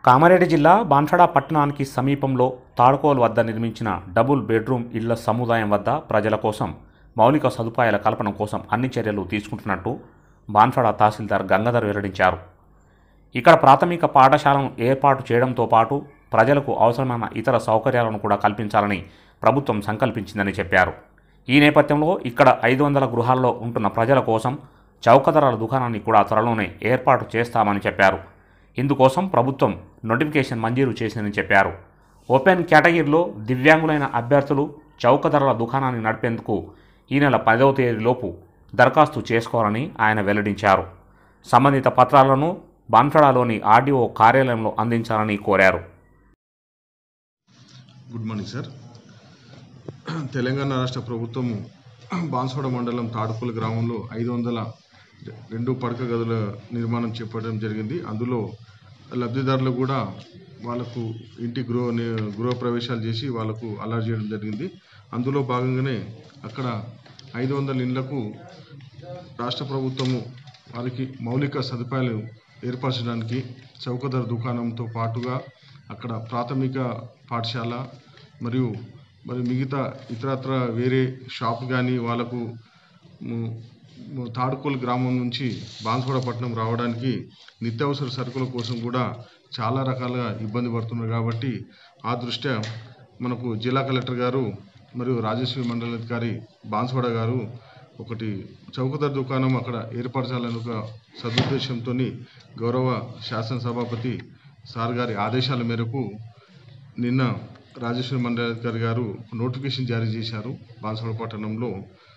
కామారెడ్డి జిల్లా బాన్సడా పట్టణానికి సమీపంలో తాడుకోలు వద్ద నిర్మించిన డబుల్ బెడ్రూమ్ ఇళ్ల సముదాయం వద్ద ప్రజల కోసం మౌలిక సదుపాయాల కల్పన కోసం అన్ని చర్యలు తీసుకుంటున్నట్టు బాన్సడా తహసీల్దార్ గంగాధర్ వెల్లడించారు ఇక్కడ ప్రాథమిక పాఠశాలను ఏర్పాటు చేయడంతో పాటు ప్రజలకు అవసరమైన ఇతర సౌకర్యాలను కూడా కల్పించాలని ప్రభుత్వం సంకల్పించిందని చెప్పారు ఈ నేపథ్యంలో ఇక్కడ ఐదు వందల గృహాల్లో ఉంటున్న ప్రజల కోసం చౌకధరల దుకాణాన్ని కూడా త్వరలోనే ఏర్పాటు చేస్తామని చెప్పారు ఇందుకోసం ప్రభుత్వం నోటిఫికేషన్ మంజూరు చేసిందని చెప్పారు ఓపెన్ కేటగిరీలో దివ్యాంగులైన అభ్యర్థులు చౌకధరల దుకాణాన్ని నడిపేందుకు ఈ నెల పదవ తేదీలోపు దరఖాస్తు చేసుకోవాలని ఆయన వెల్లడించారు సంబంధిత పత్రాలను బాన్సడాలోని ఆర్డీఓ కార్యాలయంలో అందించాలని కోరారు గుడ్ మార్నింగ్ సార్ తెలంగాణ రాష్ట్ర ప్రభుత్వము బాన్సోడ మండలం తాడుపుల గ్రామంలో ఐదు వందల రెండు పడక గదుల నిర్మాణం చేపట్టడం జరిగింది అందులో లబ్ధిదారులు కూడా వాళ్ళకు ఇంటి గృహ ని- గృహ ప్రవేశాలు చేసి వాళ్ళకు అలాట్ చేయడం జరిగింది అందులో భాగంగానే అక్కడ ఐదు వందల ఇండ్లకు రాష్ట్ర ప్రభుత్వము వారికి మౌలిక సదుపాయాలు ఏర్పరచడానికి చౌకధర దుకాణంతో పాటుగా అక్కడ ప్రాథమిక పాఠశాల మరియు మరి మిగతా ఇతరత్ర వేరే షాప్ కానీ వాళ్ళకు ము- ము- తాడుకోలు గ్రామం నుంచి బాన్స్వాడ పట్టణం రావడానికి నిత్యావసర సరుకుల కోసం కూడా చాలా రకాలుగా ఇబ్బంది పడుతున్నారు కాబట్టి ఆ దృష్ట్యా మనకు జిల్లా కలెక్టర్ గారు మరియు రాజేశ్వరి మండలాధికారి బాన్స్వాడ గారు ఒకటి చౌకధర దుకాణం అక్కడ ఏర్పరచాలని ఒక సదుద్దేశంతో గౌరవ శాసనసభాపతి సార్ గారి ఆదేశాల మేరకు నిన్న రాజేశ్వరి మండలాధికారి గారు నోటిఫికేషన్ జారీ చేశారు బాన్స్వాడ పట్టణంలో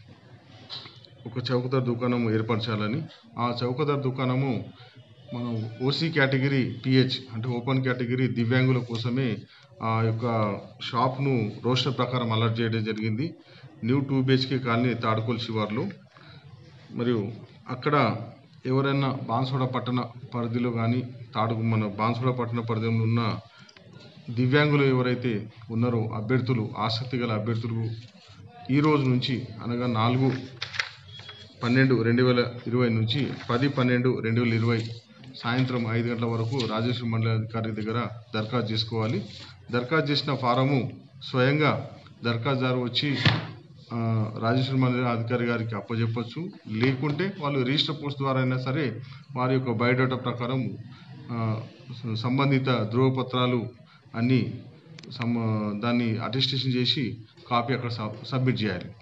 ఒక చౌకధర దుకాణం ఏర్పరచాలని ఆ చౌకధర దుకాణము మనం ఓసీ కేటగిరీ పిహెచ్ అంటే ఓపెన్ కేటగిరీ దివ్యాంగుల కోసమే ఆ యొక్క షాప్ను రోస్టర్ ప్రకారం అలర్ట్ చేయడం జరిగింది న్యూ టూ బిహెచ్కే కాలనీ తాడుకోల్ శివార్లు మరియు అక్కడ ఎవరైనా బాన్సోడ పట్టణ పరిధిలో కానీ తాడు మన బాన్సోడ పట్టణ పరిధిలో ఉన్న దివ్యాంగులు ఎవరైతే ఉన్నారో అభ్యర్థులు ఆసక్తి గల అభ్యర్థులు ఈ రోజు నుంచి అనగా నాలుగు పన్నెండు రెండు వేల ఇరవై నుంచి పది పన్నెండు రెండు వేల ఇరవై సాయంత్రం ఐదు గంటల వరకు రాజేశ్వర మండలాధికారి దగ్గర దరఖాస్తు చేసుకోవాలి దరఖాస్తు చేసిన ఫారము స్వయంగా దరఖాస్తుదారు వచ్చి ఆ, రాజేశ్వర మండల అధికారి గారికి అప్పచెప్పచ్చు లేకుంటే వాళ్ళు రిజిస్టర్ పోస్ట్ ద్వారా అయినా సరే వారి యొక్క బయోడేటా ప్రకారం ఆ, సంబంధిత ధృవపత్రాలు అన్నీ సమ్ దాన్ని అటెస్టేషన్ చేసి కాపీ అక్కడ సబ్- సబ్మిట్ చేయాలి